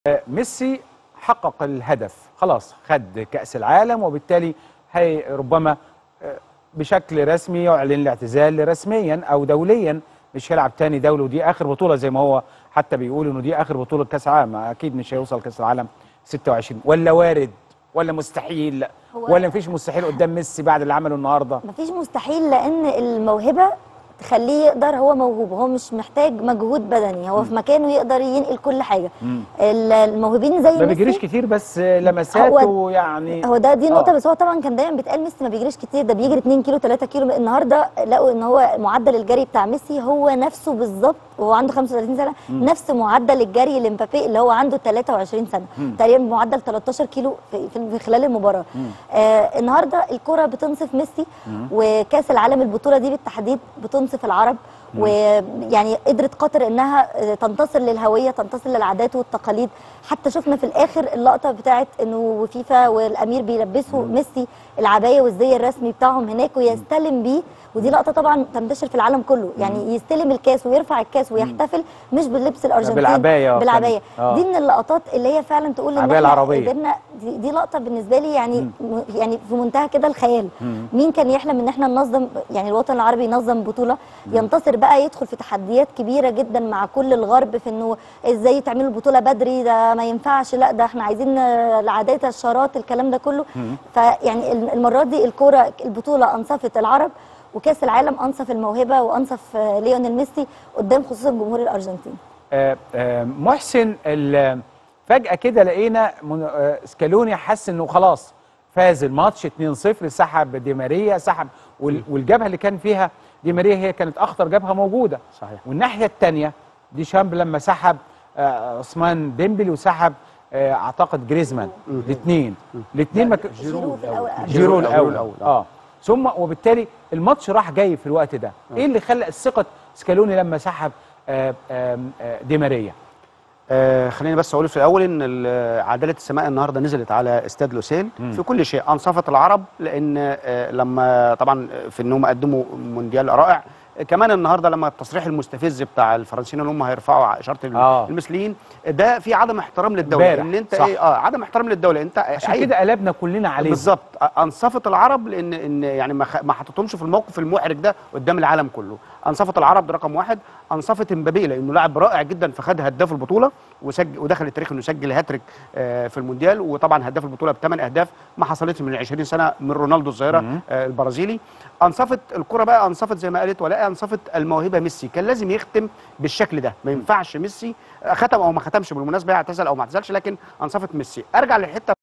ميسي حقق الهدف خلاص خد كأس العالم وبالتالي هي ربما آه، بشكل رسمي يعلن الاعتزال رسميا او دوليا مش هيلعب تاني دولي ودي اخر بطوله زي ما هو حتى بيقول انه دي اخر بطوله كاس عالم اكيد مش هيوصل كاس العالم 26 ولا وارد ولا مستحيل هو- ولا مفيش مستحيل قدام ميسي بعد اللي عمله النهارده مفيش مستحيل لان الموهبه تخليه يقدر هو موهوب هو مش محتاج مجهود بدني هو في مكانه يقدر ينقل كل حاجه ال- الموهوبين زي ما بيجريش ميسي كتير بس لمساته يعني هو ده دي نقطه آه. بس هو طبعا كان دايما بيتقال ميسي ما بيجريش كتير ده بيجري 2 كيلو 3 كيلو النهارده لقوا ان هو معدل الجري بتاع ميسي هو نفسه بالظبط وهو عنده 35 سنه نفس معدل الجري لمبابي اللي هو عنده 23 سنه تقريبا معدل 13 كيلو في, في في خلال المباراه آه النهارده الكره بتنصف ميسي وكاس العالم البطوله دي بالتحديد بتنصف العرب ويعني قدرت قطر انها آه، تنتصر للهويه تنتصر للعادات والتقاليد حتى شفنا في الاخر اللقطه بتاعت انه فيفا والامير بيلبسوا ميسي العبايه والزي الرسمي بتاعهم هناك ويستلم بيه ودي لقطه طبعا تنتشر في العالم كله يعني يستلم الكاس ويرفع الكاس ويحتفل مش باللبس الارجنتيني بالعباية بالعبايه آه. دي من اللقطات اللي هي فعلا تقول ان العباية احنا العربية. قدرنا دي, دي لقطه بالنسبه لي يعني م- يعني في منتهى كده الخيال مين كان يحلم ان احنا ننظم يعني الوطن العربي ينظم بطوله ينتصر بقى يدخل في تحديات كبيره جدا مع كل الغرب في انه ازاي تعملوا البطوله بدري ده ما ينفعش لا ده احنا عايزين آه، العادات الشارات الكلام ده كله فيعني الم- المره دي الكوره البطوله انصفت العرب وكاس العالم انصف الموهبه وانصف آه، ليونيل ميسي قدام خصوصا جمهور الارجنتين آه، آه، محسن ال- فجأة كده لقينا من- آه، سكالوني حس انه خلاص فاز الماتش 2-0 سحب دي ماريا سحب وال- والجبهة اللي كان فيها دي ماريا هي كانت اخطر جبهة موجودة صحيح. والناحية الثانية دي شامب لما سحب آه، عثمان ديمبلي وسحب آه، اعتقد جريزمان الاثنين الاثنين ما ك- جيرو في الأول. جيرو الأول الاول الأول، آه. اه ثم وبالتالي الماتش راح جاي في الوقت ده ايه اللي خلى ثقة سكالوني لما سحب آه، آم، آه، دي ماريا آه خليني بس اقول في الاول ان ال- عداله السماء النهارده نزلت على استاد لوسيل في كل شيء انصفت العرب لان آه لما طبعا في انهم قدموا مونديال رائع آه، كمان النهارده لما التصريح المستفز بتاع الفرنسيين اللي هم هيرفعوا اشاره ال- آه. المثليين ده في عدم احترام للدوله امبارح، ان انت صح. ايه اه عدم احترام للدوله انت عشان عيب. كده قلبنا كلنا عليه بالظبط انصفت العرب لان ان يعني ما خ- ما حطيتهمش في الموقف المحرج ده قدام العالم كله انصفت العرب ده رقم واحد انصفت امبابي لانه لاعب رائع جدا فخد هداف البطوله وسجل ودخل التاريخ انه يسجل هاتريك آه، في المونديال وطبعا هداف البطوله بثمان اهداف ما حصلتش من 20 سنه من رونالدو الظاهره آه، البرازيلي انصفت الكره بقى انصفت زي ما قالت ولاء انصفت الموهبه ميسي كان لازم يختم بالشكل ده ما ينفعش ميسي ختم او ما ختمش بالمناسبه اعتزل او ما اعتزلش لكن انصفت ميسي ارجع للحته